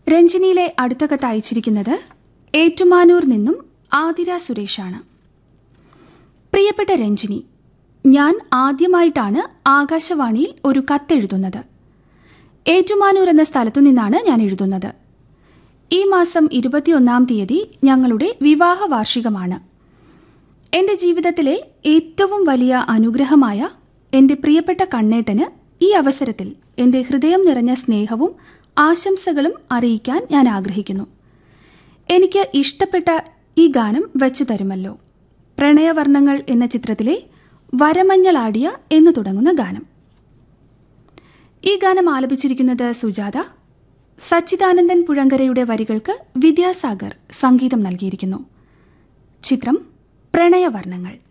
രഞ്ജിനിയിലെ അടുത്ത കത്ത് അയച്ചിരിക്കുന്നത് ഏറ്റുമാനൂർ നിന്നും ആതിര സുരേഷാണ് പ്രിയപ്പെട്ട രഞ്ജിനി ഞാൻ ആദ്യമായിട്ടാണ് ആകാശവാണിയിൽ ഒരു കത്തെഴുതുന്നത് ഏറ്റുമാനൂർ എന്ന സ്ഥലത്തു നിന്നാണ് ഞാൻ എഴുതുന്നത് ഈ മാസം ഇരുപത്തിയൊന്നാം തീയതി ഞങ്ങളുടെ വിവാഹ വാർഷികമാണ് എന്റെ ജീവിതത്തിലെ ഏറ്റവും വലിയ അനുഗ്രഹമായ എന്റെ പ്രിയപ്പെട്ട കണ്ണേട്ടന് ഈ അവസരത്തിൽ എന്റെ ഹൃദയം നിറഞ്ഞ സ്നേഹവും ആശംസകളും അറിയിക്കാൻ ഞാൻ ആഗ്രഹിക്കുന്നു എനിക്ക് ഇഷ്ടപ്പെട്ട ഈ ഗാനം വെച്ചു തരുമല്ലോ പ്രണയവർണ്ണങ്ങൾ എന്ന ചിത്രത്തിലെ വരമഞ്ഞളാടിയ എന്ന് തുടങ്ങുന്ന ഗാനം ഈ ഗാനം ആലപിച്ചിരിക്കുന്നത് സുജാത സച്ചിദാനന്ദൻ പുഴങ്കരയുടെ വരികൾക്ക് വിദ്യാസാഗർ സംഗീതം നൽകിയിരിക്കുന്നു ചിത്രം പ്രണയവർണ്ണങ്ങൾ